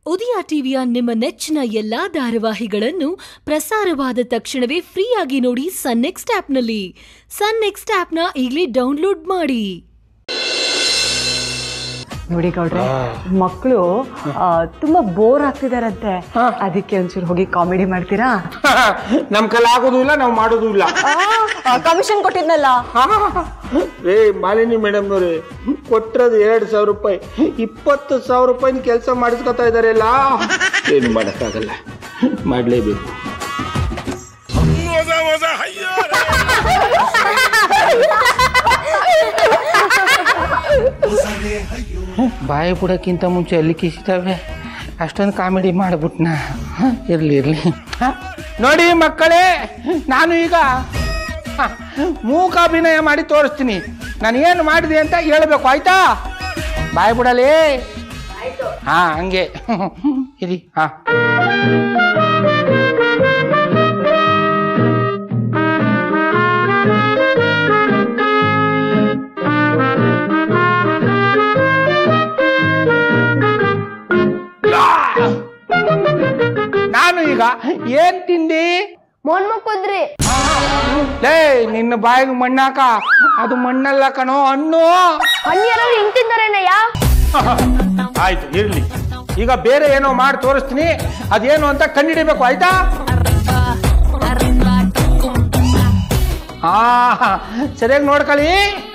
ಉದಯ ಟಿವಿಯ ನಿಮ್ಮ ನೆಚ್ಚಿನ ಎಲ್ಲಾ ಧಾರಾವಾಹಿಗಳನ್ನು ಪ್ರಸಾರವಾದ ತಕ್ಷಣವೇ ಫ್ರೀಯಾಗಿ ನೋಡಿ ಸನ್ ನೆಕ್ಸ್ಟ್ ಆಪ್ನಲ್ಲಿ ಸನ್ ನೆಕ್ಸ್ಟ್ ಆಪ್ನ ಈಗಲೇ ಡೌನ್ಲೋಡ್ ಮಾಡಿ ನೋಡಿ ಗೌಡ್ರೆ ಮಕ್ಕಳು ತುಂಬಾ ಬೋರ್ ಆಗ್ತಿದಾರಂತೆ ಅದಕ್ಕೆ ಒಂಚೂರು ಹೋಗಿ ಕಾಮಿಡಿ ಮಾಡ್ತೀರಾ ನಮ್ ಕೈಲಿ ಆಗೋದು ಇಲ್ಲ ನಾವು ಮಾಡೋದು ಇಲ್ಲ ಕಮಿಷನ್ ಕೊಟ್ಟಿದ್ನಲ್ಲ ಏ ಮಾಲಿನಿ ಮೇಡಮ್ನವ್ರೆ ಕೊಟ್ಟಿರೋದು ಎರಡು ಸಾವಿರ ರೂಪಾಯಿ ಇಪ್ಪತ್ತು ಸಾವಿರ ರೂಪಾಯಿನ ಕೆಲಸ ಮಾಡಿಸ್ಕೊತಾ ಇದಾರೆಲ್ಲ ಏನು ಮಾಡೋಕ್ಕಾಗಲ್ಲ ಮಾಡಲೇಬೇಕು ಬಾಯಿ ಬಿಡೋಕ್ಕಿಂತ ಮುಂಚೆ ಅಲ್ಲಿ ಕಿಸಿತಾವೆ ಅಷ್ಟೊಂದು ಕಾಮಿಡಿ ಮಾಡ್ಬಿಟ್ನ ಇರ್ಲಿ ಇರ್ಲಿ ನೋಡಿ ಮಕ್ಕಳೇ ನಾನು ಈಗ ಹ, ಮೂಕಾಭಿನಯ ಮಾಡಿ ತೋರಿಸ್ತೀನಿ ನಾನು ಏನು ಮಾಡಿದೆ ಅಂತ ಹೇಳ್ಬೇಕು ಆಯ್ತಾ ಬಾಯ್ ಬಿಡಲಿ ಹಾ ಹಂಗೆ ಇರಿ ಹಾ ನಾನು ಈಗ ಏನ್ ತಿಂದಿ ಮೊನ್ಮಕ್ಕುದ್ರಿ ಲೇ ನಿನ್ನ ಬಾಯಿಗೆ ಮಣ್ಣಾಕ ಅದು ಮಣ್ಣಲ್ಲ ಕಣೋ ಹಣ್ಣು ಹಣ್ಣು ಯಾರು ಹಿಂಗ್ ತಿಂತಾರೇನಯ್ಯ ಆಯ್ತು ಇರ್ಲಿ ಈಗ ಬೇರೆ ಏನೋ ಮಾಡಿ ತೋರಿಸ್ತೀನಿ ಅದೇನು ಅಂತ ಕಂಡಿಡಿಬೇಕು ಆಯ್ತಾ ಹಾ ಸರಿಯಾಗಿ ನೋಡ್ಕೊಳ್ಳಿ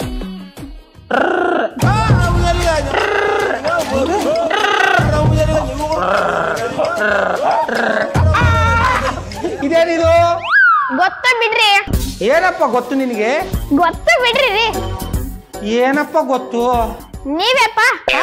ಇದೇನಿದು ಗೊತ್ತ ಬಿಡ್ರಿ ಏನಪ್ಪ ಗೊತ್ತು ನಿನಗೆ ಗೊತ್ತ ಬಿಡ್ರಿ ರೀ ಏನಪ್ಪ ಗೊತ್ತು ನೀವೇಪ್ಪ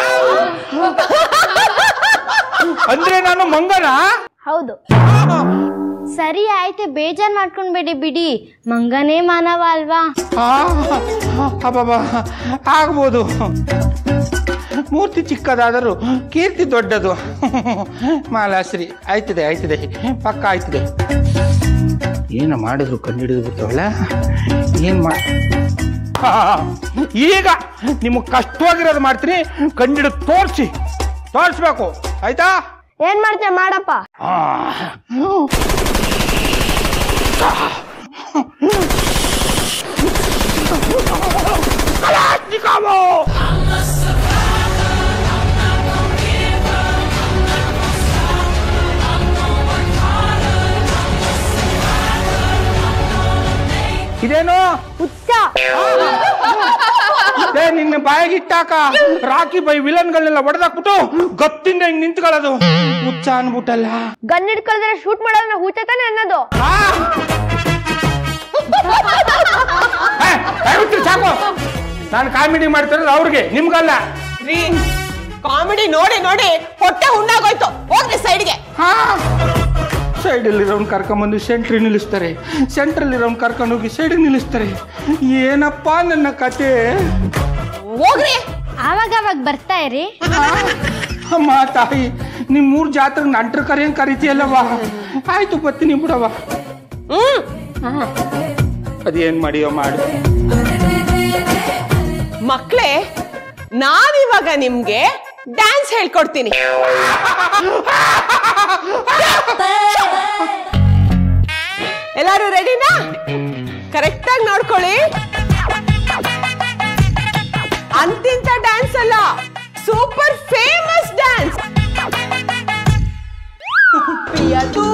ಅಂದ್ರೆ ನಾನು ಮಂಗನ ಹೌದು ಸರಿ ಆಯ್ತು ಬೇಜಾರ್ ಮಾಡ್ಕೊಂಡ್ಬೇಡಿ ಬಿಡಿ ಮಂಗನೇ ಮಾನವ ಅಲ್ವಾ ಅಬ್ಬಬ್ಬ ಆಗ್ಬೋದು ಮೂರ್ತಿ ಚಿಕ್ಕದಾದರೂ ಕೀರ್ತಿ ದೊಡ್ಡದು ಮಾಲಾಶ್ರೀ ಆಯ್ತದೆ ಆಯ್ತದೆ ಪಕ್ಕ ಆಯ್ತದೆ ಏನು ಮಾಡಿದ್ರು ಕಂಡುಹಿಡಿದು ಬಿಡ್ತಾವಲ್ಲ ಏನು ಮಾ ಹಾ, ಈಗ ನಿಮಗೆ ಕಷ್ಟವಾಗಿರೋದು ಮಾಡ್ತೀನಿ ಕಂಡಿಡಿದು ತೋರಿಸಿ ತೋರಿಸ್ಬೇಕು ಆಯ್ತಾ ಏನ್ ಮಾಡ್ತೀಯ ಮಾಡಪ್ಪ ಆ. ಕಲಾಶ್ನಿಕೋವು! ಇದೇನು ಹುಚ್ಚ ಏ ನಿನ್ನ ಬಾಯಿಗೆ ಇಟ್ಟಾಕ ರಾಕಿ ಬೈ ವಿಲನ್ಗಳನ್ನೆಲ್ಲ ಹೊಡೆದಾಕ್ಬಿಟ್ಟು ಗತ್ತಿಂದ ಹಿಂಗ್ ನಿಂತ್ಕೊಳ್ಳೋದು ಹುಚ್ಚ ಅನ್ಬಿಟ್ಟಲ್ಲ ಗನ್ ಹಿಡ್ಕೊಳ್ದ್ರೆ ಶೂಟ್ ಮಾಡೋದನ್ನ ಹುಚ್ಚ ತಾನೆ ಅನ್ನೋದು ಆ! ಏ, ದಯವಿಟ್ಟು ಸಾಕು ನಾನು ಕಾಮಿಡಿ ಮಾಡ್ತಿರೋದು ಅವ್ರಿಗೆ ನಿಮ್ಗಲ್ಲ ರೀ ಕಾಮಿಡಿ ನೋಡಿ ನೋಡಿ ಹೊಟ್ಟೆ ಹುಣ್ಣಾಗೋಯ್ತು ಹೋಗ್ರಿ ಸೈಡ್ಗೆ ಸೈಡಲ್ಲಿರೋನ್ ಕರ್ಕೊಂಬಂದು ಸೆಂಟ್ರಿ ನಿಲ್ಲಿಸ್ತಾರೆ ಸೆಂಟ್ರಲ್ಲಿರೋನ್ ಕರ್ಕೊಂಡು ಹೋಗಿ ಸೈಡ್ ನಿಲ್ಲಿಸ್ತಾರೆ ಏನಪ್ಪ ನನ್ನ ಕತೆ ಹೋಗ್ರಿ ಆವಾಗ ಅವಾಗ ಬರ್ತಾ ಇರಿ ಅಮ್ಮ ತಾಯಿ ನಿಮ್ ಮೂರ್ ಜಾತ್ರೆ ನಂಟ್ರ ಕರೆಯಂಗ್ ಕರಿತೀಯಲ್ಲವ ಆಯ್ತು ಬರ್ತೀನಿ ಬಿಡವ ಹ್ಮ್ ಅದೇನ್ ಮಾಡಿಯೋ ಮಾಡು ಮಕ್ಳೇ ನಾನಿವಾಗ ನಿಮ್ಗೆ ಡ್ಯಾನ್ಸ್ ಹೇಳ್ಕೊಡ್ತೀನಿ ಎಲ್ಲರೂ ರೆಡಿನಾ ಕರೆಕ್ಟ್ ಆಗಿ ನೋಡ್ಕೊಳ್ಳಿ ಅಂತಿಂತ ಡ್ಯಾನ್ಸ್ ಅಲ್ಲ ಸೂಪರ್ ಫೇಮಸ್ ಡ್ಯಾನ್ಸ್ ಪ್ರಿಯತೂ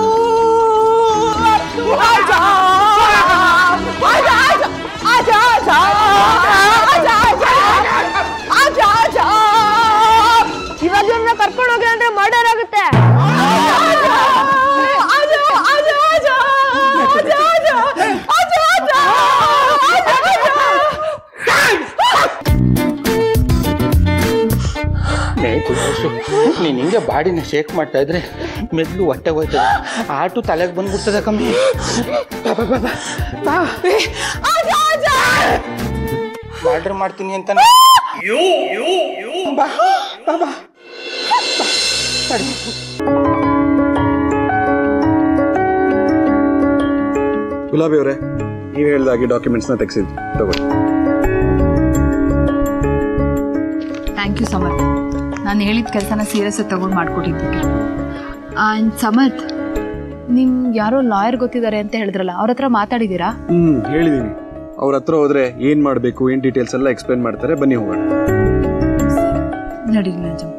ಆಜಾ ಆಜಾ ಆಜಾ ಆಜಾ ಆಜಾ ಆಜಾ ಆಜಾ ಆಜಾ ಇವಾಗ ಇವ್ರನ್ನ ಕರ್ಕೊಂಡು ಹೋಗಿ ಅಂದ್ರೆ ಮರ್ಡರ್ ಆಗುತ್ತೆ ಆಜಾ ಆಜಾ ಆಜಾ ಆಜಾ ಆಜಾ ಆಜಾ ಆಜಾ ಆಜಾ ನೀನು ಹಿಂಗೆ ಬಾಡಿನ ಶೇಕ್ ಮಾಡ್ತಾ ಇದ್ರೆ ಮೆದ್ಲು ಹೊಟ್ಟೆಗೆ ಹೋಯ್ತದೆ ಆಟು ತಲೆಗೆ ಬಂದ್ಬಿಡ್ತದೆ ಕಮ್ಮಿ ಬಾ, ಬಾ, ಬಾ, ಬಾ. ಬಾ. ಆಜಾ ಆಜಾ ಆರ್ಡರ್ ಮಾಡ್ತೀನಿ ಅಂತ ಬಾ ಬಾ ಬಾ ಗುಲಾಬಿ ಅವರೇ ನೀವು ಹೇಳಿದಾಗೆ ಡಾಕ್ಯುಮೆಂಟ್ಸ್ನ ತೆಗೆಸಿದ್ವಿ ತಗೊಳ್ಳಿ ಥ್ಯಾಂಕ್ ಯು ಸೊ ಮಚ್ ನಾನು ಹೇಳಿದ ಕೆಲಸನ ಸೀರಿಯಸ್ ತಗೊಂಡು ಮಾಡ್ಕೊಟ್ಟಿದ್ದಕ್ಕೆ ಆ್ಯಂಡ್ ಸಮರ್ಥ್ ನಿಮ್ಗೆ ಯಾರೋ ಲಾಯರ್ ಗೊತ್ತಿದ್ದಾರೆ ಅಂತ ಹೇಳಿದ್ರಲ್ಲ ಅವ್ರ ಹತ್ರ ಮಾತಾಡಿದ್ದೀರಾ ಹ್ಮ್ ಹೇಳಿದೀನಿ ಅವ್ರ ಹತ್ರ ಹೋದ್ರೆ ಏನ್ ಮಾಡ್ಬೇಕು ಏನ್ ಡೀಟೇಲ್ಸ್ ಎಲ್ಲ ಎಕ್ಸ್ಪ್ಲೇನ್ ಮಾಡ್ತಾರೆ ಬನ್ನಿ ಹೋಗೋಣ ನಡೀಲಿ ನಂಜಮ್ಮ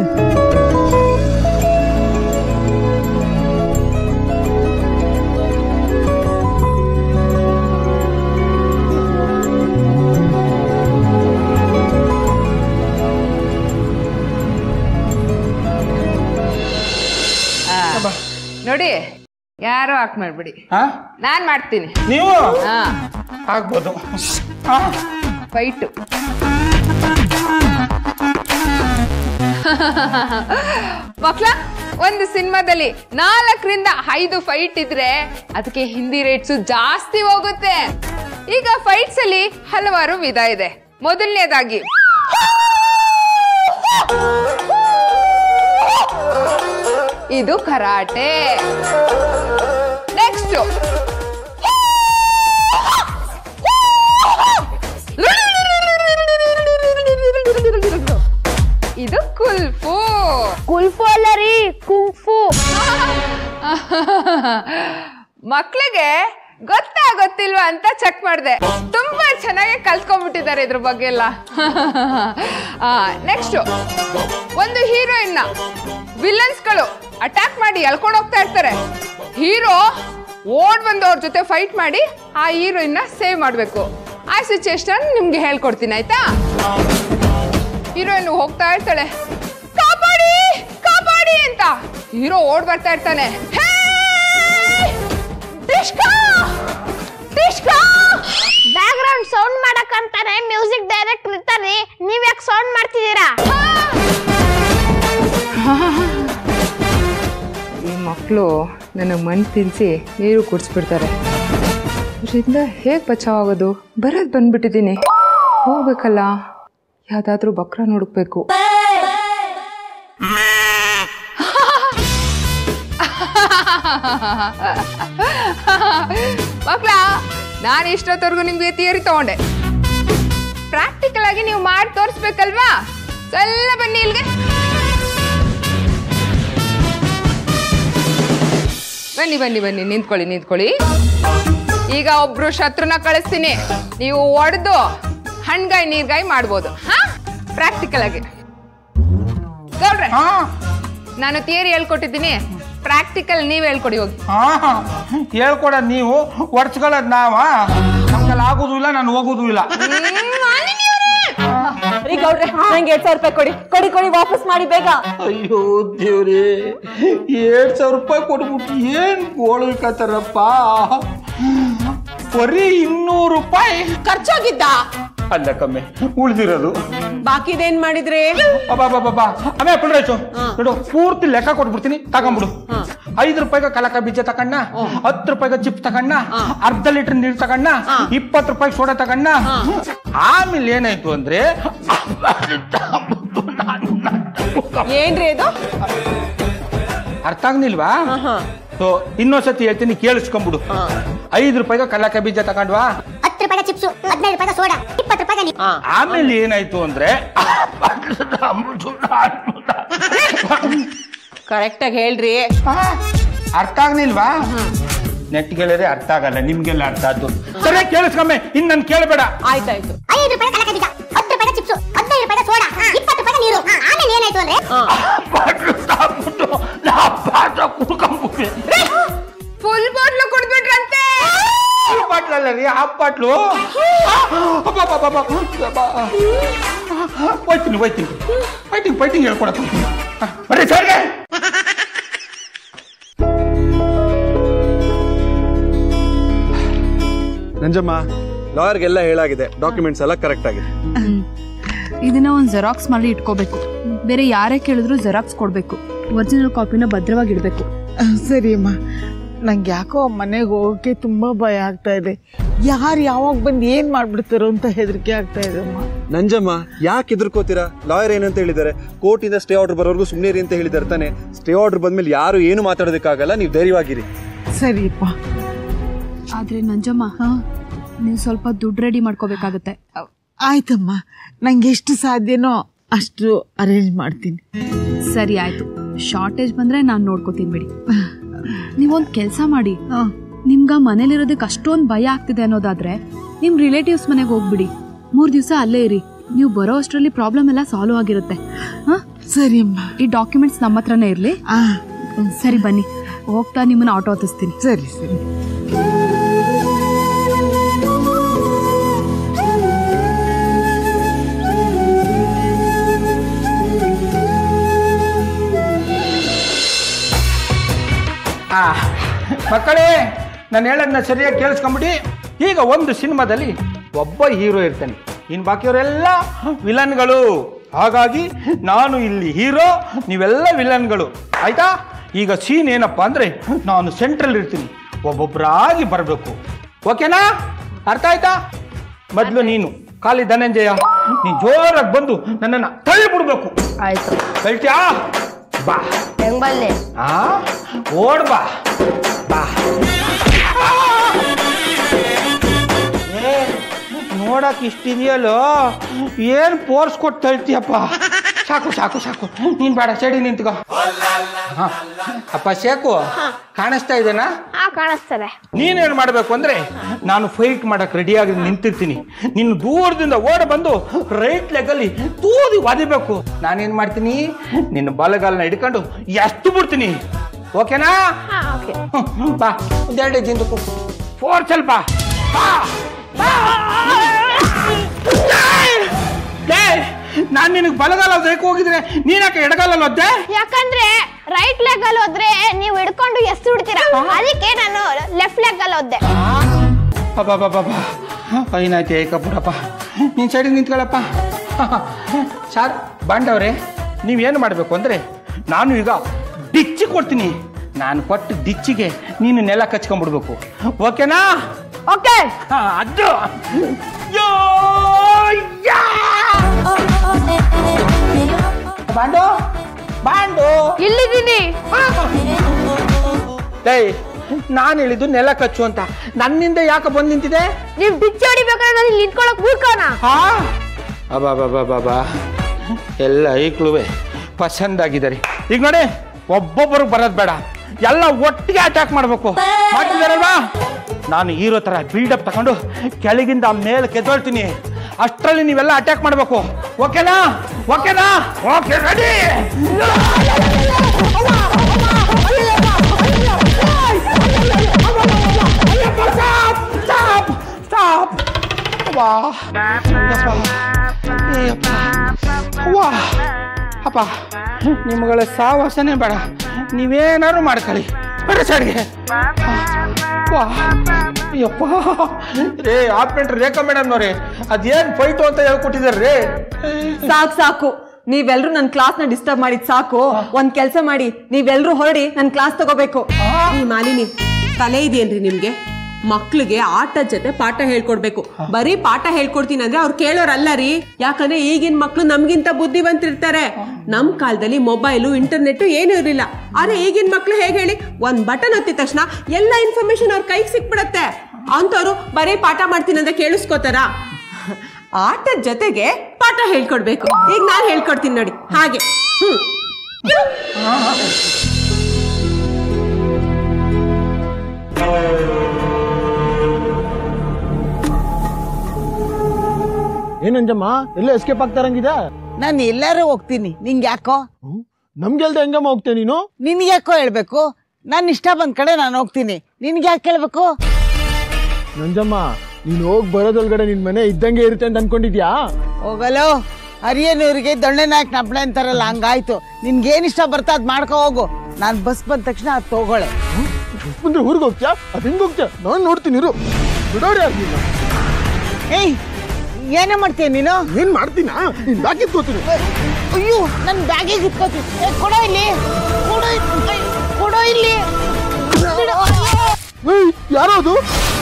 ನೋಡಿ ಯಾರು ಹಾಕ್ ಮಾಡ್ಬಿಡಿ ಹಾ ನಾನ್ ಮಾಡ್ತೀನಿ ನೀವು ಹಾ ಆಗ್ಬೋದು ಹಾ ಫೈಟು ಮಕ್ಳ ಒಂದು ಸಿನಿಮಾದಲ್ಲಿ ನಾಲ್ಕರಿಂದ ಐದು ಫೈಟ್ ಇದ್ರೆ ಅದಕ್ಕೆ ಹಿಂದಿ ರೇಟ್ಸು ಜಾಸ್ತಿ ಹೋಗುತ್ತೆ ಈಗ ಫೈಟ್ಸ್ ಅಲ್ಲಿ ಹಲವಾರು ವಿಧ ಇದೆ ಮೊದಲನೇದಾಗಿ ಇದು ಕರಾಟೆ ನೆಕ್ಸ್ಟ್ ಇದು ಕುಲ್ಫು ಕುಲ್ಫು ಅಲ್ಲ ರೀ ಕುಂಫು ಮಕ್ಳಿಗೆ ಗೊತ್ತಾ ಗೊತ್ತಿಲ್ವಾ ಅಂತ ಚೆಕ್ ಮಾಡಿದೆ ತುಂಬಾ ಚೆನ್ನಾಗಿ ಕಲ್ತ್ಕೊಂಡ್ಬಿಟ್ಟಿದ್ದಾರೆ ಇದ್ರ ಬಗ್ಗೆ ಎಲ್ಲ ನೆಕ್ಸ್ಟ್ ಒಂದು ಹೀರೋಯಿನ್ ವಿಲನ್ಸ್ಗಳು ಅಟ್ಯಾಕ್ ಮಾಡಿ ಎಳ್ಕೊಂಡು ಹೋಗ್ತಾ ಇರ್ತಾರೆ ಹೀರೋ ಓಡ್ ಬಂದು ಅವ್ರ ಜೊತೆ ಫೈಟ್ ಮಾಡಿ ಆ ಹೀರೋಯಿನ್ ಸೇವ್ ಮಾಡಬೇಕು ಆ ಸಿಚುಯೇಷನ್ ನಿಮ್ಗೆ ಹೇಳ್ಕೊಡ್ತೀನಿ ಆಯ್ತಾ ಹೀರೋಯಿನ್ ಹೋಗ್ತಾ ಇರ್ತಾಳೆ ಕಾಪಾಡಿ ಕಾಪಾಡಿ ಅಂತ ಹೀರೋ ಓಡ್ ಬರ್ತಾ ಇರ್ತಾನೆ "ಹೇ! ಟಿಷ್ಕಾ! ಟಿಷ್ಕಾ!" ಬ್ಯಾಕ್ ಗ್ರೌಂಡ್ ಸೌಂಡ್ ಮಾಡಕ್ಕಂತಾನೆ ಮ್ಯೂಸಿಕ್ ಡೈರೆಕ್ಟರ್ ಇರ್ತಾರೆ ನೀವ್ ಯಾಕೆ ಸೌಂಡ್ ಮಾಡ್ತಿದ್ದೀರಾ ಈ ಮಕ್ಕಳು ನನಗೆ ಮಣ್ಣು ತಿನ್ನಿಸಿ ನೀರು ಕುಡಿಸ್ಬಿಡ್ತಾರೆ ಇದರಿಂದ ಹೇಗೆ ಬಚಾವಾಗೋದು ಬರೋದು ಬಂದ್ಬಿಟ್ಟಿದ್ದೀನಿ ಹೋಗ್ಬೇಕಲ್ಲ ಯಾವುದಾದ್ರೂ ಬಕ್ರ ನೋಡಬೇಕು ಮಕ್ಕಳ ನಾನು ಇಷ್ಟೊತ್ತವರೆಗೂ ನಿಮಗೆ ಥಿಯರಿ ತಗೊಂಡೆ ಪ್ರಾಕ್ಟಿಕಲ್ ಆಗಿ ನೀವು ಮಾಡಿ ತೋರಿಸ್ಬೇಕಲ್ವಾ ಸೊ ಎಲ್ಲ ಬನ್ನಿ ಇಲ್ಲಿಗೆ ಬನ್ನಿ ಬನ್ನಿ ಬನ್ನಿ ನಿಂತ್ಕೊಳ್ಳಿ ನಿಂತ್ಕೊಳ್ಳಿ ಈಗ ಒಬ್ರು ಶತ್ರುನ ಕಳಿಸ್ತೀನಿ ನೀವು ಒಡೆದು ಹಣ್ಗಾಯಿ ನೀರ್ಗಾಯಿ ಮಾಡ್ಬೋದು ಹಾ ಪ್ರಾಕ್ಟಿಕಲ್ ಆಗಿ ಗೌಡ್ರೆ ಹಾ ನಾನು ಥಿಯರಿ ಹೇಳ್ಕೊಟ್ಟಿದ್ದೀನಿ ಪ್ರಾಕ್ಟಿಕಲ್ ನೀವ್ ಹೇಳ್ಕೊಡಿ ಹೋಗಿ ಹಾ ಹೇಳ್ಕೊಡೋದು ನೀವು ಒಡ್ಸ್ಕೊಳ್ಳೋದು ನಾವ ನಮ್ಗೆಲ್ಲ ಆಗೋದು ಇಲ್ಲ ನಾನು ಹೋಗೋದು ಇಲ್ಲ ರೀ ಗೌಡ್ರೆ ನಂಗೆ ಎರಡ್ ಸಾವಿರ ರೂಪಾಯಿ ಕೊಡಿ ಕೊಡಿ ಕೊಡಿ ವಾಪಸ್ ಮಾಡಿ ಬೇಗ ಅಯ್ಯೋ ದೇವ್ರೇ ಎರಡ್ ಸಾವಿರ ರೂಪಾಯಿ ಕೊಟ್ಬಿಟ್ಟು ಏನ್ ಗೋಳ್ಕತ್ತಾರಪ್ಪ ಬರೀ ಇನ್ನೂರು ರೂಪಾಯಿ ಖರ್ಚೋಗಿದ್ದ ಅಲ್ಲ ಕಮ್ಮಿ ಉಳ್ದಿರೋದು ಬಾಕಿದೇನ್ ಮಾಡಿದ್ರಿ ಬಾಬಾ ಬಾಬಾ ಬಾ ಆಮೇಲೆ ಪುಂಡ್ರಾಯ್ತು ನೋಡು ಪೂರ್ತಿ ಲೆಕ್ಕ ಕೊಟ್ಬಿಡ್ತೀನಿ ತಗೊಂಬಿಡು ಐದು ರೂಪಾಯಿಗೆ ಕಲಕ ಬೀಜ ತಕಣ್ಣ ಹತ್ತು ರೂಪಾಯಿಗೆ ಚಿಪ್ ತಕಣ್ಣ ಅರ್ಧ ಲೀಟರ್ ನೀರು ತಕಣ್ಣ ಇಪ್ಪತ್ತು ರೂಪಾಯಿ ಸೋಡಾ ತಕಣ್ಣ ಆಮೇಲೆ ಏನಾಯ್ತು ಅಂದ್ರೆ ಏನ್ರಿ ಇದು ಅರ್ಥ ಆಗ್ನಿಲ್ವಾ ಸೊ ಇನ್ನೊಂದ್ಸತಿ ಹೇಳ್ತೀನಿ ಕೇಳಿಸ್ಕೊಂಬಿಡು ಐದು ರೂಪಾಯಿಗೆ ಕಲಕ ಬೀಜ ತಗೊಂಡ್ವಾ ಹತ್ತು ರೂಪಾಯಿ ಚಿಪ್ಸು ಹದಿನೈದು ರೂಪಾಯಿ ಸೋಡಾ ಇಪ್ಪತ್ತು ರೂಪಾಯಿ ನೀವು ಆಮೇಲೆ ಏನಾಯ್ತು ಅಂದ್ರೆ ಕರೆಕ್ಟ್ ಆಗಿ ಹೇಳ್ರಿ ಅರ್ಥ ಆಗ್ನಿಲ್ವಾ ನೆಟ್ಗೆಳರೆ ಅರ್ಥ ಆಗಲ್ಲ ನಿಮ್ಗೆಲ್ಲ ಅರ್ಥ ಆದ್ದು ಸರಿಯಾಗಿ ಕೇಳಿಸ್ಕೊಮ್ಮೆ ಇನ್ ನನ್ ಕೇಳಬೇಡ ಆಯ್ತಾಯ್ತು ಐದು ರೂಪಾಯಿ ಕಲಕ ಬೀಜ ಹತ್ತು ರೂಪಾಯಿ ಚಿಪ್ಸು ಹದಿನೈದು ರೂಪಾಯಿ ಸೋಡಾ ಇಪ್ಪತ್ತು ರೂಪಾಯಿ ನೀರು ಆಮೇಲೆ ಏನಾಯ್ತು ಅಂದ್ರೆ ಕುಡ್ಕೊಂಡ್ಬಿಟ್ವಿ ಫುಲ್ ಬಾಟ್ಲು ಕುಡ್ದ್ಬಿಟ್ರಂತೆ ಬಾಟ್ಲಲ್ಲ ರೀ ಹಾಫ್ ಬಾಟ್ಲು ಹೋಯ್ತೀನಿ ಹೋಯ್ತೀನಿ ಫೈಟಿಂಗ್ ಫೈಟಿಂಗ್ ಹೇಳ್ಕೊಡಕ್ಕೆ ಹೋಗ್ತೀನಿ. ಹ, ಬರ್ರಿ ಸರ್ಗೆ ನಂಜಮ್ಮ ಲಾಯರ್ಗೆಲ್ಲ ಹೇಳಾಗಿದೆ ಡಾಕ್ಯುಮೆಂಟ್ಸ್ ಎಲ್ಲ ಕರೆಕ್ಟ್ ಆಗಿದೆ ಇದನ್ನ ಒಂದು ಜೆರಾಕ್ಸ್ ಮಾಡಿ ಇಟ್ಕೋಬೇಕು ಬೇರೆ ಯಾರೇ ಕೇಳಿದ್ರು ಜೆರಾಕ್ಸ್ ಕೊಡಬೇಕು ಒರಿಜಿನಲ್ ಕಾಪಿನ ಭದ್ರವಾಗಿ ಇಡಬೇಕು ಸರಿ ಅಮ್ಮ ನಂಗೆ ಯಾಕೋ ಮನೆಗೆ ಹೋಗೋಕ್ಕೆ ತುಂಬ ಭಯ ಆಗ್ತಾ ಇದೆ ಯಾರು ಯಾವಾಗ ಬಂದು ಏನು ಮಾಡ್ಬಿಡ್ತಾರೋ ಅಂತ ಹೆದರಿಕೆ ಆಗ್ತಾ ಇದೆ ಅಮ್ಮ ನಂಜಮ್ಮ ಯಾಕೆ ಎದುರ್ಕೋತೀರಾ ಲಾಯರ್ ಏನಂತ ಹೇಳಿದ್ದಾರೆ ಕೋರ್ಟಿಂದ ಸ್ಟೇ ಆರ್ಡರ್ ಬರೋರ್ಗು ಸುಮ್ಮನೆ ಇರಿ ಅಂತ ಹೇಳಿದ್ದಾರೆ ತಾನೆ ಸ್ಟೇ ಆರ್ಡರ್ ಬಂದ್ಮೇಲೆ ಯಾರು ಏನು ಮಾತಾಡೋದಕ್ಕಾಗಲ್ಲ ನೀವು ಧೈರ್ಯವಾಗಿರಿ ಸರಿಯಪ್ಪ ಆದ್ರೆ ನಂಜಮ್ಮ ನೀವು ಸ್ವಲ್ಪ ದುಡ್ಡು ರೆಡಿ ಮಾಡ್ಕೋಬೇಕಾಗತ್ತೆ ಆಯ್ತಮ್ಮ ನಂಗೆ ಎಷ್ಟು ಸಾಧ್ಯನೋ ಅಷ್ಟು ಅರೇಂಜ್ ಮಾಡ್ತೀನಿ ಸರಿ ಆಯ್ತು ಶಾರ್ಟೇಜ್ ಬಂದ್ರೆ ನಾನು ನೋಡ್ಕೋತೀನಿ ಬಿಡಿ ನೀವೊಂದು ಕೆಲಸ ಮಾಡಿ ನಿಮ್ಗ ಮನೇಲಿರೋದಕ್ಕೆ ಅಷ್ಟೊಂದು ಭಯ ಆಗ್ತಿದೆ ಅನ್ನೋದಾದ್ರೆ ನಿಮ್ ರಿಲೇಟಿವ್ಸ್ ಮನೆಗೆ ಹೋಗ್ಬಿಡಿ ಮೂರ್ ದಿವಸ ಅಲ್ಲೇ ಇರಿ ನೀವು ಬರೋ ಅಷ್ಟರಲ್ಲಿ ಪ್ರಾಬ್ಲಮ್ ಎಲ್ಲ ಸಾಲ್ವ್ ಆಗಿರುತ್ತೆ ಹಾ ಸರಿ ಅಮ್ಮ ಈ ಡಾಕ್ಯುಮೆಂಟ್ಸ್ ನಮ್ಮ ಹತ್ರನೇ ಇರ್ಲಿ ಆ, ಸರಿ ಬನ್ನಿ ಹೋಗ್ತಾ ನಿಮ್ಮನ್ನ ಆಟೋ ಹತ್ತಿಸ್ತೀನಿ ಸರಿ ಸರಿ ಆ ಮಕ್ಕಳೇ ನಾನು ಹೇಳೋದನ್ನ ಸರಿಯಾಗಿ ಕೇಳಿಸ್ಕೊಂಬಿಡಿ ಈಗ ಒಂದು ಸಿನಿಮಾದಲ್ಲಿ ಒಬ್ಬ ಹೀರೋ ಇರ್ತಾನೆ ಇನ್ನು ಬಾಕಿಯವರೆಲ್ಲ ವಿಲನ್ಗಳು ಹಾಗಾಗಿ ನಾನು ಇಲ್ಲಿ ಹೀರೋ ನೀವೆಲ್ಲ ವಿಲನ್ಗಳು ಆಯ್ತಾ ಈಗ ಸೀನ್ ಏನಪ್ಪ ಅಂದರೆ ನಾನು ಸೆಂಟ್ರಲ್ ಇರ್ತೀನಿ ಒಬ್ಬೊಬ್ಬರಾಗಿ ಬರಬೇಕು ಓಕೆನಾ ಅರ್ಥ ಆಯ್ತಾ ಮೊದಲು ನೀನು ಖಾಲಿ ಧನಂಜಯ ನೀನು ಜೋರಾಗಿ ಬಂದು ನನ್ನನ್ನು ತಳ್ಳಿಬಿಡ್ಬೇಕು ಆಯ್ತು ಹೇಳ್ತೀಯಾ ಬಾ ಹೆಂಗ್ ಬಲ್ಲಿ ಆ ಓಡ್ ಬಾ ಬಾ ಏ ನೋಡಕ್ ಇಷ್ಟಿದೆಯಲ್ಲೋ ಏನ್ ಪೋರ್ಸ್ ಕೊಟ್ಟು ಹೇಳ್ತೀಯಪ್ಪ ಸಾಕು ಸಾಕು ಸಾಕು ನೀನ್ ಬೇಡ ಸೈಡಿ ನಿಂತ್ಕೋ ಹಾ. ಅಪ್ಪ ಶೇಕು ಕಾಣಿಸ್ತಾ ಇದೆನಾ ಹಾ ಕಾಣಿಸ್ತದೆ ನೀನೇನು ಮಾಡಬೇಕು ಅಂದ್ರೆ ನಾನು ಫೈಟ್ ಮಾಡಕ್ ರೆಡಿಯಾಗಿ ನಿಂತಿರ್ತೀನಿ ನಿನ್ನ ದೂರದಿಂದ ಓಡ ಬಂದು ರೈಟ್ ಲೆಗಲ್ಲಿ ತೂದಿ ಒದಿಬೇಕು ನಾನೇನ್ ಮಾಡ್ತೀನಿ ನಿನ್ನ ಬಲಗಾಲನ ಹಿಡ್ಕೊಂಡು ಎಷ್ಟು ಬಿಡ್ತೀನಿ ಓಕೆನಾ ಹಾ ಓಕೆ ಹ್ಮ್, ಬಾ ಒಂದೆರಡು ಜಿಂದು ಫೋರ್ ಸ್ವಲ್ಪ ಬಾ ಬಾ ನಾನು ನಿನಗೆ ಬಲಗಾಲ ಬೇಕು ಹೋಗಿದ್ರೆ ನೀನಕ್ಕೆ ಎಡಗಾಲಲ್ಲಿ ಒದ್ದೆ ಯಾಕಂದ್ರೆ ರೈಟ್ ಲೆಗ್ ಅಲ್ಲಿ ಹೋದ್ರೆ ನೀವು ಹಿಡ್ಕೊಂಡು ಎಷ್ಟು ಬಿಡ್ತೀರಾ ಅದಕ್ಕೆ ನಾನು ಲೆಫ್ಟ್ ಲೆಗ್ ಅಲ್ಲಿ ಹೋದೆ ಅಬ್ಬಬ್ಬಬ್ಬ ಏನಾಯ್ತು ಏಕಪುರಪ್ಪ ನೀನು ಸೈಡಿಗೆ ನಿಂತ್ಕೊಳ್ಳಪ್ಪ ಸರ್ ಬಾಂಡವ್ರೆ ನೀವೇನು ಮಾಡಬೇಕು ಅಂದರೆ ನಾನು ಈಗ ಡಿಚ್ಚಿ ಕೊಡ್ತೀನಿ ನಾನು ಕೊಟ್ಟು ಡಿಚ್ಚಿಗೆ ನೀನು ನೆಲ ಕಚ್ಕೊಂಡ್ಬಿಡ್ಬೇಕು ಓಕೆನಾ ಓಕೆ ಹಾ, ಅದು ಯೋ, ಯಾ! ಬಾಂಡು ಬಾಂಡು ಇಲ್ಲಿದ್ದೀನಿ ಏಯ್ ನಾನು ಹೇಳಿದ್ದು ನೆಲ ಕಚ್ಚು ಅಂತ ನನ್ನಿಂದ ಯಾಕೆ ಬಂದು ನಿಂತಿದೆ ನೀವ್ ಡಿಚ್ ಹೊಡಿಬೇಕಾದ್ರೆ ನಾನು ಇಲ್ಲಿ ನಿಂತ್ಕೊಳಕ್ ಬಿಡ್ಕೋಣ ಹಾ ಅಬಾಬಾಬಾಬಾ ಎಲ್ಲ ಐಕ್ಳುವೆ ಪಸಂದಾಗಿದ್ದಾರೆ ಈಗ ನೋಡಿ ಒಬ್ಬೊಬ್ಬರು ಬರೋದು ಬೇಡ ಎಲ್ಲ ಒಟ್ಟಿಗೆ ಅಟ್ಯಾಕ್ ಮಾಡಬೇಕು ಮಾಡ್ತಿದಾರಲ್ವಾ ನಾನು ಹೀರೋ ಥರ ಬಿಲ್ಡಪ್ ತಗೊಂಡು ಕೆಳಗಿಂದ ಮೇಲೆ ಕೆದ್ದೊಳ್ತೀನಿ ಅಷ್ಟರಲ್ಲಿ ನೀವೆಲ್ಲ ಅಟ್ಯಾಕ್ ಮಾಡಬೇಕು ಓಕೆನಾ ಓಕೆನಾ ಓಕೆ ರೆಡಿ ಸ್ಟಾಪ್ ಸ್ಟಾಪ್ ವಾ ಅಯ್ಯಪ್ಪ ವಾ ಅಪ್ಪ ನಿಮ್ಗಳ ಸಾವಾಸನೆ ಬೇಡ ನೀವೇನಾದ್ರು ಮಾಡ್ಕೊಳ್ಳಿ ಬೇಡ ಸೈಡ್ಗೆ ವಾ ಅಯ್ಯಪ್ಪ ರೇ ಆಪ್ಮೆಂಟ್ ರೇಖಾ ಮೇಡಮ್ನವ್ರೆ ಅದೇನ್ ಫೈಟು ಅಂತ ಹೇಳ್ಕೊಟ್ಟಿದ್ದಾರೆ ರೇ ಸಾಕು ಸಾಕು ನೀವೆಲ್ರೂ ನನ್ನ ಕ್ಲಾಸ್ನ ಡಿಸ್ಟರ್ಬ್ ಮಾಡಿದ್ ಸಾಕು ಒಂದ್ ಕೆಲಸ ಮಾಡಿ ನೀವೆಲ್ರೂ ಹೊರಡಿ ನನ್ನ ಕ್ಲಾಸ್ ತಗೋಬೇಕು ಈ ಮಾಲಿನಿ ತಲೆ ಇದೆಯೇನ್ರಿ ನಿಮ್ಗೆ ಮಕ್ಳಿಗೆ ಆಟದ ಜೊತೆ ಪಾಠ ಹೇಳ್ಕೊಡ್ಬೇಕು ಬರೀ ಪಾಠ ಹೇಳ್ಕೊಡ್ತೀನಿ ಅಂದ್ರೆ ಅವ್ರು ಕೇಳೋರಲ್ಲ ರೀ ಯಾಕಂದ್ರೆ ಈಗಿನ ಮಕ್ಳು ನಮ್ಗಿಂತ ಬುದ್ಧಿವಂತಿರ್ತಾರೆ ನಮ್ ಕಾಲದಲ್ಲಿ ಮೊಬೈಲು ಇಂಟರ್ನೆಟ್ ಏನು ಇರಲಿಲ್ಲ ಆದ್ರೆ ಈಗಿನ ಮಕ್ಳು ಹೇಗೆ ಹೇಳಿ ಒಂದ್ ಬಟನ್ ಒತ್ತಿದ ತಕ್ಷಣ ಎಲ್ಲ ಇನ್ಫಾರ್ಮೇಶನ್ ಅವ್ರ ಕೈಗೆ ಸಿಕ್ಬಿಡತ್ತೆ ಅಂತವ್ರು ಬರೀ ಪಾಠ ಮಾಡ್ತೀನಿ ಅಂತ ಕೇಳಿಸ್ಕೋತಾರ ಆಟದ ಜೊತೆಗೆ ಪಾಠ ಹೇಳ್ಕೊಡ್ಬೇಕು ಈಗ ನಾನು ಹೇಳ್ಕೊಡ್ತೀನಿ ನೋಡಿ ಹಾಗೆ ಹ್ಮ್ ಏನಂಜಮ್ಮ ಎಲ್ಲ ಎಸ್ಕೇಪ್ ಆಗ್ತಾರಂಗಿದೆ ನಾನು ಎಲ್ಲಾರು ಹೋಗ್ತೀನಿ ನಿಂಗೆ ಯಾಕೋ ನಮ್ಗೆಲ್ದೆ ಹೆಂಗಮ್ಮ ಹೋಗ್ತೇನೆ ನೀನು ನಿನ್ಗೆ ಯಾಕೋ ಹೇಳ್ಬೇಕು ನಾನು ಇಷ್ಟ ಬಂದ ಕಡೆ ನಾನು ಹೋಗ್ತೀನಿ ನಿನ್ಗೆ ಯಾಕೆ ಕೇಳ್ಬೇಕು ನಂಜಮ್ಮ ನೀನ್ ಹೋಗ್ ಬರೋದೊಳಗಡೆ ನಿನ್ ಮನೆ ಇದ್ದಂಗೆ ಇರುತ್ತೆ ಅಂತ ಅನ್ಕೊಂಡಿದ್ಯಾ ಹೋಗಲೋ ಹರಿಯನೂರಿಗೆ ದೊಣ್ಣೆ ನಾಯಕ್ ನಪ್ಳೆ ಅಂತಾರಲ್ಲ ಹಂಗಾಯ್ತು ನಿನ್ಗೇನ್ ಇಷ್ಟ ಬರ್ತಾ ಅದ್ ಮಾಡ್ಕೋ ಹೋಗು ನಾನು ಬಸ್ ಬಂದ ತಕ್ಷಣ ಅದು ತಗೊಳ್ಳೆ ಮುಂದೆ ಊರಿಗೆ ಹೋಗ್ತ್ಯಾ ಅದ್ ಹೆಂಗ್ ಹೋಗ್ತ್ಯಾ ನಾನ್ ನೋಡ್ತೀನಿ ಇರು ಬಿಡೋರಿ ಯಾರು ನೀನು ಏಯ್ ಏನೇ ಮಾಡ್ತೀಯ ನೀನು ಏನ್ ಮಾಡ್ತೀನಾ ನೀನ್ ಬ್ಯಾಗ್ ಇಟ್ಕೋತೀನಿ ಅಯ್ಯೋ ನನ್ನ ಬ್ಯಾಗಿಗೆ ಇಟ್ಕೋತೀನಿ ಏ, ಕೊಡೋ ಇಲ್ಲಿ ಕೊಡೋ ಇಲ್ಲಿ. ಕೊಡೋ ಇಲ್ಲಿ ಬಿಡು. ಏಯ್ ಯಾರೋ ಅದು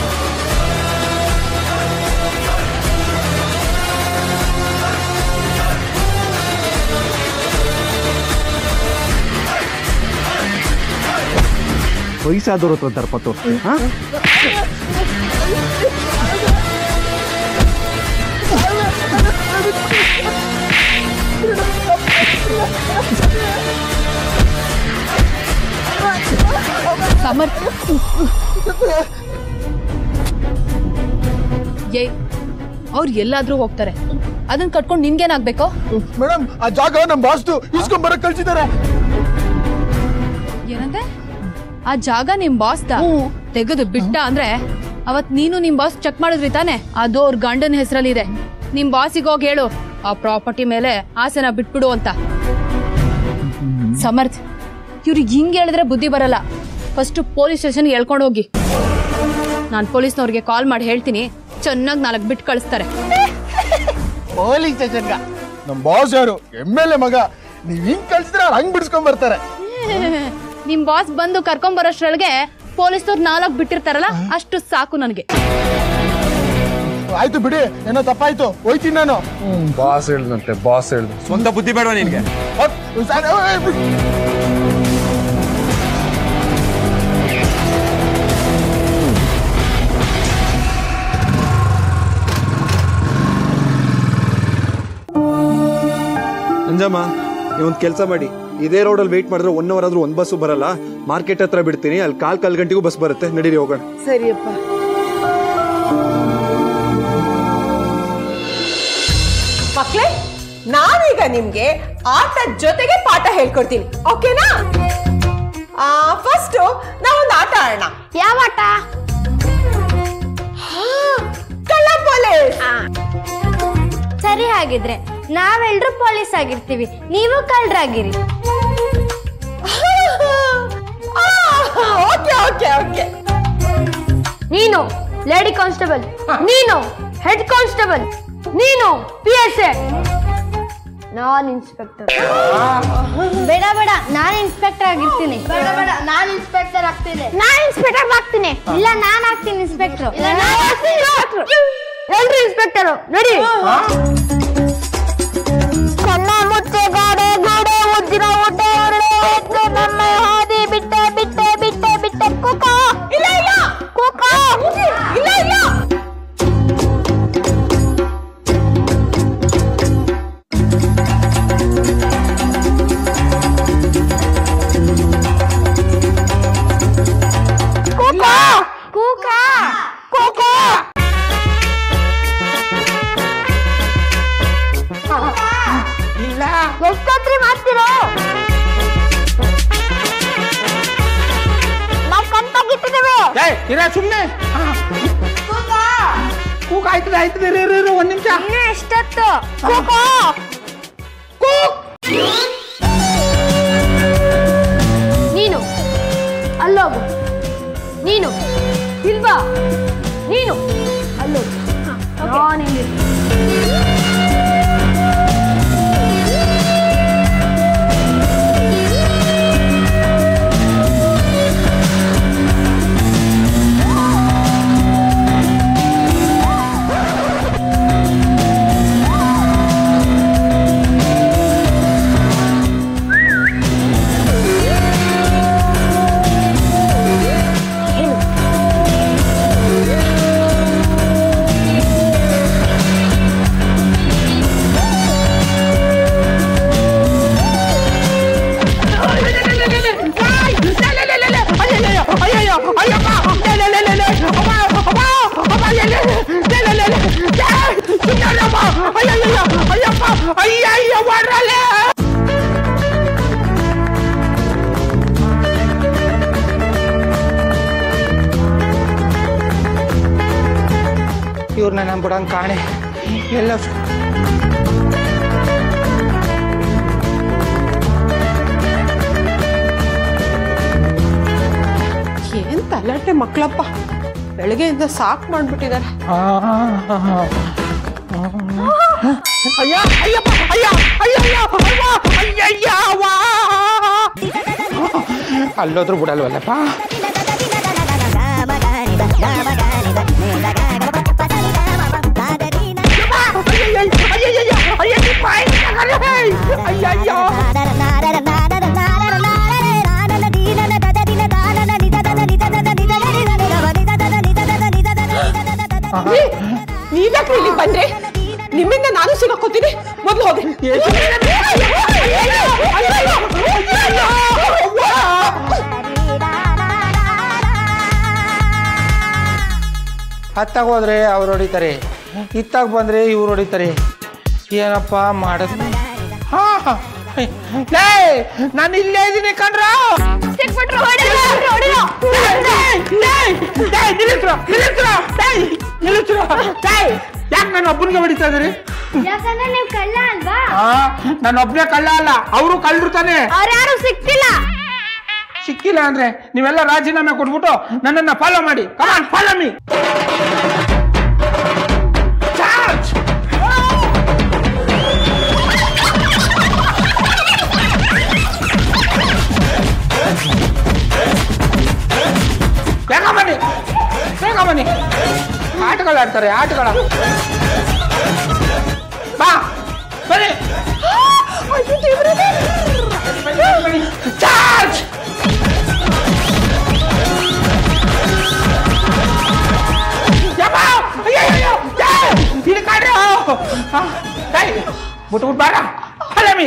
ವಯಸ್ಸಾದವ್ರ ಹತ್ರ ಅಂತಾರೆ ಪತ್ತು ಹಾ ಸಮರ್ ಏಯ್ ಅವ್ರು ಎಲ್ಲಾದ್ರೂ ಹೋಗ್ತಾರೆ ಅದನ್ನ ಕಟ್ಕೊಂಡು ನಿನ್ಗೇನಾಗ್ಬೇಕು ಮೇಡಮ್ ಆ ಜಾಗ ನಮ್ ಬಾಸ್ತು ಇಸ್ಕೊಂಡ್ ಬರಕ್ ಕಳ್ಸಿದಾರೆ ಏನಂದೆ ಆ ಜಾಗ ನಿಮ್ ಬಾಸ್ದ ತೆಗೆದು ಬಿಟ್ಟ ಅಂದ್ರೆ ಅವತ್ ನೀನು ನಿಮ್ ಬಾಸ್ ಚೆಕ್ ಮಾಡಿದ್ರಿ ತಾನೆ ಅದು ಅವ್ರ ಗಂಡನ ಹೆಸರಲ್ಲಿದೆ ನಿಮ್ ಬಾಸಿಗೆ ಹೋಗಿ ಹೇಳು ಆ ಪ್ರಾಪರ್ಟಿ ಮೇಲೆ ಆಸೆನ ಬಿಟ್ಬಿಡು ಅಂತ ಸಮರ್ಥ್ ಇವ್ರಿಗೆ ಹಿಂಗ್ ಹೇಳಿದ್ರೆ ಬುದ್ಧಿ ಬರಲ್ಲ ಫಸ್ಟ್ ಪೊಲೀಸ್ ಸ್ಟೇಷನ್ಗೆ ಹೇಳ್ಕೊಂಡು ಹೋಗಿ ನಾನು ಪೊಲೀಸ್ನವ್ರಿಗೆ ಕಾಲ್ ಮಾಡಿ ಹೇಳ್ತೀನಿ ಚೆನ್ನಾಗಿ ನಾಲ್ಕು ಬಿಟ್ಟು ಕಳಿಸ್ತಾರೆ ಪೊಲೀಸ್ ಸ್ಟೇಷನ್ಗ ನಮ್ ಬಾಸ್ ಯಾರು ಎಮ್ ಎಲ್ ಎ ಮಗ ನೀವ್ ಹಿಂಗ್ ಕಳ್ಸಿದ್ರೆ ಅವ್ರು ಹಂಗ್ ಬಿಡಿಸ್ಕೊಂಡ್ ಬರ್ತಾರೆ ನಿಮ್ ಬಾಸ್ ಬಂದು ಕರ್ಕೊಂಡ್ ಬರೋಷ್ರೊಳಗೆ ಪೊಲೀಸ್ನವ್ರು ನಾಲ್ಕು ಬಿಟ್ಟಿರ್ತಾರಲ್ಲ ಅಷ್ಟು ಸಾಕು ನನಗೆ ಆಯ್ತು ಬಿಡಿ ಏನೋ ತಪ್ಪಾಯ್ತು ಹೋಯ್ತೀನಿ ನಾನು ಬಾಸ್ ಹೇಳ್ದಂತೆ ಬಾಸ್ ಹೇಳ್ದು ಸ್ವಂತ ಬುದ್ಧಿ ಬೇಡವಾ ನಿನ್ಗೆ ಹೊಟ್- ಸರ್, ಏ, ಏ, ಬಿಡಿ. ಅಂಜಮ್ಮ ನೀವೊಂದು ಕೆಲಸ ಮಾಡಿ ಇದೇ ರೋಡಲ್ಲಿ ವೆಯ್ಟ್ ಮಾಡಿದ್ರೆ ಒನ್ ಅವರ್ ಆದ್ರೂ ಒಂದು ಬಸ್ಸು ಬರಲ್ಲ ಮಾರ್ಕೆಟ್ ಹತ್ರ ಬಿಡ್ತೀನಿ ಅಲ್ಲಿ ಕಾಲ್ ಕಾಲ್ ಗಂಟೆಗೂ ಬಸ್ ಬರುತ್ತೆ ನಡೀರಿ ಹೋಗೋಣ ಸರಿಯಪ್ಪ ಮಕ್ಳೇ ನಾನೀಗ ನಿಮ್ಗೆ ಆಟದ ಜೊತೆಗೆ ಪಾಠ ಹೇಳ್ಕೊಡ್ತೀನಿ ಓಕೆನಾ ಫಸ್ಟ್ ನಾವೊಂದು ಆಟ ಆಡೋಣ ಯಾವ ಆಟ ಕಳ್ಳ ಪೊಲೀಸ್ ಸರಿ ಹಾಗಿದ್ರೆ ನಾವೆಲ್ರೂ ಪೊಲೀಸ್ ಆಗಿರ್ತೀವಿ ನೀವು ಕಳ್ರಾಗಿರಿ ಓಕೆ ಓಕೆ ಓಕೆ ನೀನು ಲೇಡಿ ಕಾನ್ಸ್ಟೇಬಲ್ ನೀನು ಹೆಡ್ ಕಾನ್ಸ್ಟೇಬಲ್ ನೀನು ಪಿ ಎಸ್ ಎ ನಾನ್ ಇನ್ಸ್ಪೆಕ್ಟರ್ ಬೇಡ ಬೇಡ ನಾನ್ ಇನ್ಸ್ಪೆಕ್ಟರ್ ಆಗಿರ್ತೀನಿ ಬೇಡ ಬೇಡ ನಾನ್ ಇನ್ಸ್ಪೆಕ್ಟರ್ ಆಗ್ತೀನಿ ನಾನ್ ಇನ್ಸ್ಪೆಕ್ಟರ್ ಆಗ್ತೀನಿ ಇಲ್ಲ ನಾನ್ ಆಗ್ತೀನಿ ಇನ್ಸ್ಪೆಕ್ಟರ್ ಇಲ್ಲ ನಾನ್ ಆಗ್ತೀನಿ ಇನ್ಸ್ಪೆಕ್ಟರ್ ಎಲ್ರು ಇನ್ಸ್ಪೆಕ್ಟರ್ ನಡಿ ಕಣ್ಣ ಮುಚ್ಚೆ ಗಾಡೆ ಗಾಡೆ ಉಜ್ಜಿನ ಊಟ ಎದ್ದು ನಮ್ಮ ಹಾದಿ ಬಿಟ್ಟೆ ಬಿಟ್ಟೆ ಬಿಟ್ಟೆ ಬಿಟ್ಟೆ ಕುಕೋ ಇಲ್ಲ ಇಲ್ಲ ಕುಕೋ ಇಲ್ಲ ಇಲ್ಲ ಕೂಕೋ ಕೂಕ ಕೂಕೋ ಇಲ್ಲ ಎಷ್ಟೊತ್ರಿ ಮಾಡ್ತಿರೋ ನಾವು ಕಣ್ತಾಗಿಟ್ಟಿದ್ದೇವೆ ಏ ಇರ ಸುಮ್ಮನೆ ಕೂಗ ಆಯ್ತದೆ ಆಯ್ತದೆ ಇರು, ಇರು, ಇರು, ಒಂದ್ ನಿಮಿಷ ಇನ್ನು ಎಷ್ಟೊತ್ತು ಕೂಕೋ ನೀನು ಅಲ್ಲೋಗು ನೀನು ಇಲ್ವಾ ನೀನು ಅಲ್ಲೋಗು ನಾನು ಇಲ್ಲಿ ಅಯ್ಯಯ್ಯ ಮಾಡ್ರಲ್ಲೇ ಇವ್ರನ್ನ ನಾನು ಬಿಡಂಗ್ ಕಾಣೆ ಎಲ್ಲ ಸು- ಏನ್ ತಲಾಟೆ ಮಕ್ಕಳಪ್ಪ ಬೆಳಗ್ಗೆಯಿಂದ ಸಾಕ್ ಮಾಡ್ಬಿಟ್ಟಿದ್ದಾರೆ ಆ, ಆ, ಆ. ಅಯ್ಯ ಅಯ್ಯಪ್ಪ ಅಯ್ಯ ಅಯ್ಯ ಅಯ್ಯ ಅವ್ವ, ಅಯ್ಯಯ್ಯ ಅವ್ವ. ಅಲ್ಲೋದ್ರೂ ಬಿಡಲ್ವಲ್ಲಪ್ಪ ಅಯ್ಯಯ್ಯೋ ನೀವ್ಯಾಕ್ರಿ ಇಲ್ಲಿಗೆ ಬಂದ್ರಿ ನಿಮ್ಮಿಂದ ನಾನು ಸಿಗಾಕೋತೀನಿ ಮೊದ್ಲು ಹೋಗಿ ಹತ್ತಾಗ ಹೋದ್ರೆ ಅವ್ರು ಹೊಡಿತಾರೆ ಇತ್ತಾಗ ಬಂದರೆ ಇವ್ರು ಹೊಡಿತಾರೆ ಏನಪ್ಪ ಮಾಡಿದ್ರು ಹಾ ಲೇ ನಾನು ಇಲ್ಲೇ ಇದ್ದೀನಿ ಕಣ್ರ ಸಿಕ್ಬಿಟ್ರು ಹೊಡಿರೋ, ಹೊಡಿರೋ, ಹೊಡಿರೋ. ಯಾಕೆ ನಾನು ಒಬ್ಬನಿಗೆ ಹೊಡಿತಾ ಇದ್ರಿ ಯಾಕಂದ್ರೆ ನೀವು ಕಳ್ಳ ಅಲ್ವಾ ಹಾ ನಾನು ಒಬ್ಬನೇ ಕಳ್ಳ ಅಲ್ಲ ಅವರು ಕಳ್ಳರು ತಾನೆ ಅವ್ರ್ಯಾರು ಸಿಕ್ತಿಲ್ಲ ಸಿಕ್ಕಿಲ್ಲ ಅಂದ್ರೆ ನೀವೆಲ್ಲ ರಾಜೀನಾಮೆ ಕೊಟ್ಬಿಟ್ಟು ನನ್ನನ್ನ ಫಾಲೋ ಮಾಡಿ ಕಮಾನ್ ಫಾಲೋ ಮೀ ಚಾರ್ಜ್ ಬೇಗ ಬನ್ನಿ ಬೇಗ ಬನ್ನಿ ಆಟಗಳು ಆಡ್ತಾರೆ ಆಟಗಳ ಬಾ ಬನ್ನಿ ಚಾರ್ಜ್ ಯಪ್ಪ! ಅಯ್ಯಯ್ಯಯ್ಯೋ! ಏಯ್! ಹಿಡ್ಕೊಂಡ್ರು! ಆ, ಏಯ್! ಬಿಟ್ಬಿಟ್ ಬಾರ ಹಲಮಿ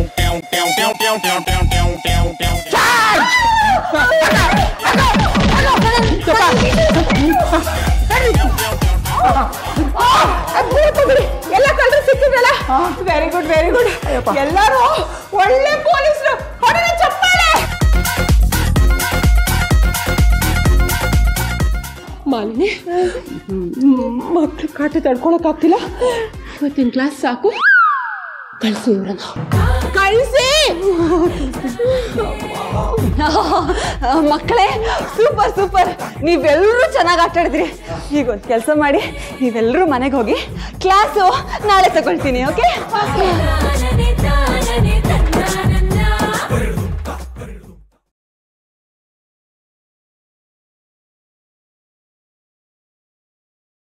ಚಾರ್ಜ್ ಎಲ್ಲ ಕಳ್ಳರು ಸಿಕ್ಕಿದ್ರಲ್ಲ ವೆರಿ ಗುಡ್ ವೆರಿ ಗುಡ್ ಎಲ್ಲರೂ ಒಳ್ಳೆ ಪೊಲೀಸರು ಹೊಡೆದ ಚಪ್ಪಾಳೆ ಮಾಲಿನಿ ಮಕ್ಳು ಕಾಟ ತಡ್ಕೊಳಕ್ ಆಗ್ತಿಲ್ಲ ಇವತ್ತಿನ ಕ್ಲಾಸ್ ಸಾಕು ಕಳ್ಸಿ ಇವ್ರನ್ನ ಕಳ್ಸಿ ಮಕ್ಕಳೇ ಸೂಪರ್ ಸೂಪರ್ ನೀವೆಲ್ಲರೂ ಚೆನ್ನಾಗಿ ಆಟ ಆಡಿದ್ರಿ ಈಗ ಒಂದು ಕೆಲಸ ಮಾಡಿ ನೀವೆಲ್ಲರೂ ಮನೆಗೆ ಹೋಗಿ ಕ್ಲಾಸು ನಾಳೆ ತಗೊಳ್ತೀನಿ ಓಕೆ ತಾನನೆ ತಾನನೆ ತನ